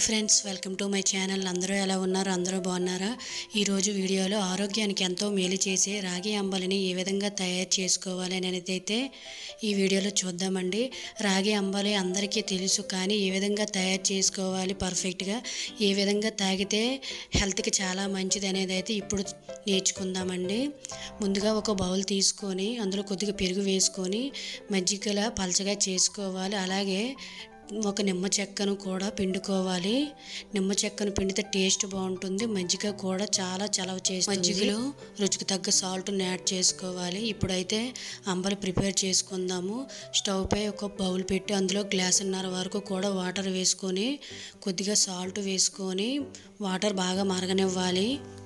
hi friends welcome to my channel అందరూ ఎలా ఉన్నారు అందరూ బాగున్నారా ఈరోజు వీడియోలో ఆరోగ్యానికి ఎంతో మేలు చేసే రాగి అంబలిని ఏ విధంగా తయారు చేసుకోవాలి అనేది అయితే ఈ వీడియోలో చూద్దామండి రాగి అంబలి అందరికీ తెలుసు కానీ ఏ విధంగా తయారు చేసుకోవాలి పర్ఫెక్ట్గా ఏ విధంగా తాగితే హెల్త్కి చాలా మంచిది అనేది అయితే ఇప్పుడు నేర్చుకుందామండి ముందుగా ఒక బౌల్ తీసుకొని అందులో కొద్దిగా పెరుగు వేసుకొని మజ్జిగలా పలచగా చేసుకోవాలి అలాగే ఒక నిమ్మ చెక్కను కూడా పిండుకోవాలి నిమ్మ చెక్కను పిండితే టేస్ట్ బాగుంటుంది మజ్జిగ కూడా చాలా చలవ చేస్తుంది మజ్జిగలో రుచికి తగ్గ సాల్ట్ని యాడ్ చేసుకోవాలి ఇప్పుడైతే అంబలి ప్రిపేర్ చేసుకుందాము స్టవ్ పై ఒక బౌల్ పెట్టి అందులో గ్లాసున్నర వరకు కూడా వాటర్ వేసుకొని కొద్దిగా సాల్ట్ వేసుకొని వాటర్ బాగా మరగనివ్వాలి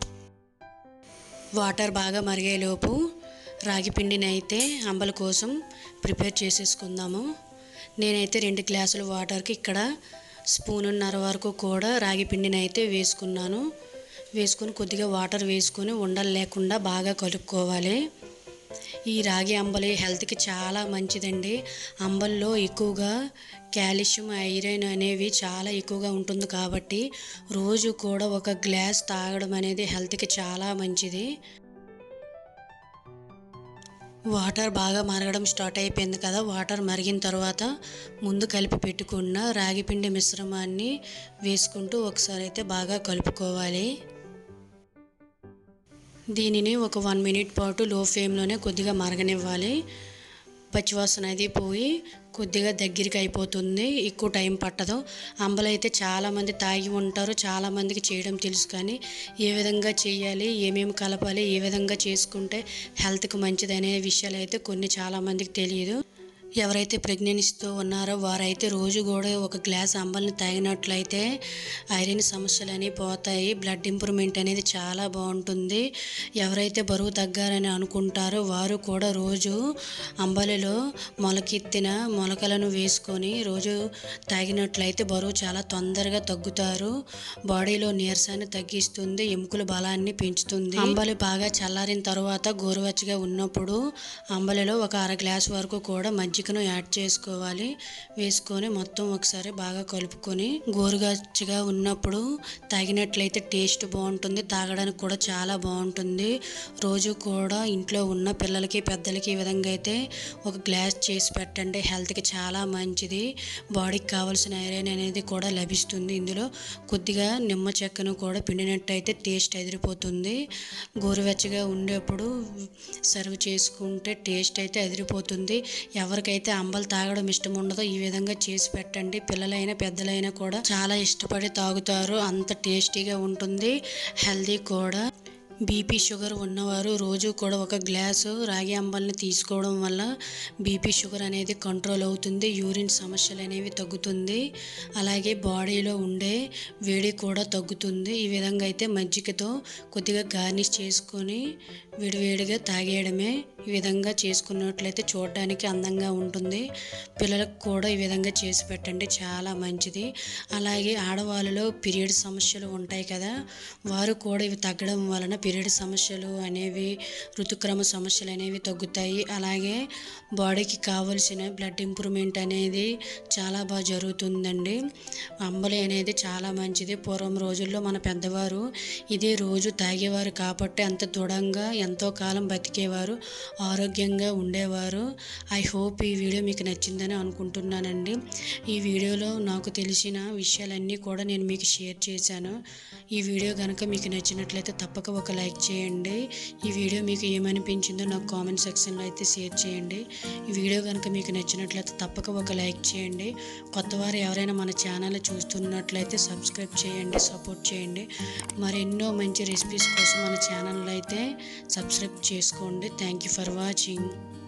వాటర్ బాగా మరిగేలోపు రాగి పిండిని అయితే అంబల కోసం ప్రిపేర్ చేసేసుకుందాము నేనైతే రెండు గ్లాసుల వాటర్కి ఇక్కడ స్పూనున్నర వరకు కూడా రాగి పిండిని అయితే వేసుకున్నాను వేసుకొని కొద్దిగా వాటర్ వేసుకొని ఉండలు లేకుండా బాగా కలుపుకోవాలి ఈ రాగి అంబలి హెల్త్కి చాలా మంచిదండి అంబల్లో ఎక్కువగా కాల్షియం ఐరన్ అనేవి చాలా ఎక్కువగా ఉంటుంది కాబట్టి రోజు కూడా ఒక గ్లాస్ తాగడం అనేది హెల్త్కి చాలా మంచిది వాటర్ బాగా మరగడం స్టార్ట్ అయిపోయింది కదా వాటర్ మరిగిన తర్వాత ముందు కలిపి పెట్టుకున్న రాగిపిండి మిశ్రమాన్ని వేసుకుంటూ ఒకసారి అయితే బాగా కలుపుకోవాలి దీనిని ఒక వన్ మినిట్ పాటు లో ఫ్లేమ్లోనే కొద్దిగా మరగనివ్వాలి పచ్చివాసన అది పోయి కొద్దిగా దగ్గరికి అయిపోతుంది ఎక్కువ టైం పట్టదు అంబలు అయితే చాలామంది తాగి ఉంటారు చాలామందికి చేయడం తెలుసు కానీ ఏ విధంగా చేయాలి ఏమేమి కలపాలి ఏ విధంగా చేసుకుంటే హెల్త్కి మంచిది అనే విషయాలు అయితే కొన్ని చాలామందికి తెలియదు ఎవరైతే ప్రెగ్నెన్సీతో ఉన్నారో వారైతే రోజు కూడా ఒక గ్లాస్ అంబల్ని తాగినట్లయితే ఐరన్ సమస్యలు అనేవి పోతాయి బ్లడ్ ఇంప్రూవ్మెంట్ అనేది చాలా బాగుంటుంది ఎవరైతే బరువు తగ్గారని అనుకుంటారో వారు కూడా రోజు అంబలిలో మొలకెత్తిన మొలకలను వేసుకొని రోజు తాగినట్లయితే బరువు చాలా తొందరగా తగ్గుతారు బాడీలో నీరసాన్ని తగ్గిస్తుంది ఎముకల బలాన్ని పెంచుతుంది అంబలి బాగా చల్లారిన తర్వాత గోరువెచ్చగా ఉన్నప్పుడు అంబలిలో ఒక అర గ్లాస్ వరకు కూడా మజ్జిగను యాడ్ చేసుకోవాలి వేసుకొని మొత్తం ఒకసారి బాగా కలుపుకొని గోరువెచ్చగా ఉన్నప్పుడు తాగినట్లయితే టేస్ట్ బాగుంటుంది తాగడానికి కూడా చాలా బాగుంటుంది రోజు కూడా ఇంట్లో ఉన్న పిల్లలకి పెద్దలకి ఈ విధంగా అయితే ఒక గ్లాస్ చేసి పెట్టండి హెల్త్కి చాలా మంచిది బాడీకి కావాల్సిన ఐరన్ అనేది కూడా లభిస్తుంది ఇందులో కొద్దిగా నిమ్మ చెక్కను కూడా పిండినట్టయితే టేస్ట్ ఎదిరిపోతుంది గోరువెచ్చగా ఉండేప్పుడు సర్వ్ చేసుకుంటే టేస్ట్ అయితే ఎదిరిపోతుంది ఎవరికైతే అంబలు తాగడం ఇష్టం ఉండదో ఈ విధంగా చేసి పెట్టండి పిల్లలైనా పెద్దలైనా కూడా చాలా ఇష్టపడి తాగుతారు అంత టేస్టీగా ఉంటుంది హెల్దీ కూడా బీపీ షుగర్ ఉన్నవారు రోజు కూడా ఒక గ్లాసు రాగి అంబల్ని తీసుకోవడం వల్ల బీపీ షుగర్ అనేది కంట్రోల్ అవుతుంది యూరిన్ సమస్యలు అనేవి తగ్గుతుంది అలాగే బాడీలో ఉండే వేడి కూడా తగ్గుతుంది ఈ విధంగా అయితే మజ్జిగతో కొద్దిగా గార్నిష్ చేసుకొని వేడివేడిగా తాగేయడమే ఈ విధంగా చేసుకున్నట్లయితే చూడడానికి అందంగా ఉంటుంది పిల్లలకు కూడా ఈ విధంగా చేసి పెట్టండి చాలా మంచిది అలాగే ఆడవాళ్ళలో పీరియడ్ సమస్యలు ఉంటాయి కదా వారు కూడా ఇవి తగ్గడం వలన పీరియడ్ సమస్యలు అనేవి ఋతుక్రమ సమస్యలు అనేవి తగ్గుతాయి అలాగే బాడీకి కావలసిన బ్లడ్ ఇంప్రూవ్మెంట్ అనేది చాలా బాగా జరుగుతుందండి అంబలి అనేది చాలా మంచిది పూర్వం రోజుల్లో మన పెద్దవారు ఇదే రోజు తాగేవారు కాబట్టి అంత దృఢంగా ఎంతో కాలం బతికేవారు ఆరోగ్యంగా ఉండేవారు ఐ హోప్ ఈ వీడియో మీకు నచ్చిందని అనుకుంటున్నానండి ఈ వీడియోలో నాకు తెలిసిన విషయాలన్నీ కూడా నేను మీకు షేర్ చేశాను ఈ వీడియో కనుక మీకు నచ్చినట్లయితే తప్పక ఒక లైక్ చేయండి ఈ వీడియో మీకు ఏమనిపించిందో నాకు కామెంట్ సెక్షన్లో అయితే షేర్ చేయండి ఈ వీడియో కనుక మీకు నచ్చినట్లయితే తప్పక ఒక లైక్ చేయండి కొత్త వారు ఎవరైనా మన ఛానల్ చూస్తున్నట్లయితే సబ్స్క్రైబ్ చేయండి సపోర్ట్ చేయండి మరెన్నో మంచి రెసిపీస్ కోసం మన ఛానల్ అయితే సబ్స్క్రైబ్ చేసుకోండి థ్యాంక్ యూ ఫర్ వాచింగ్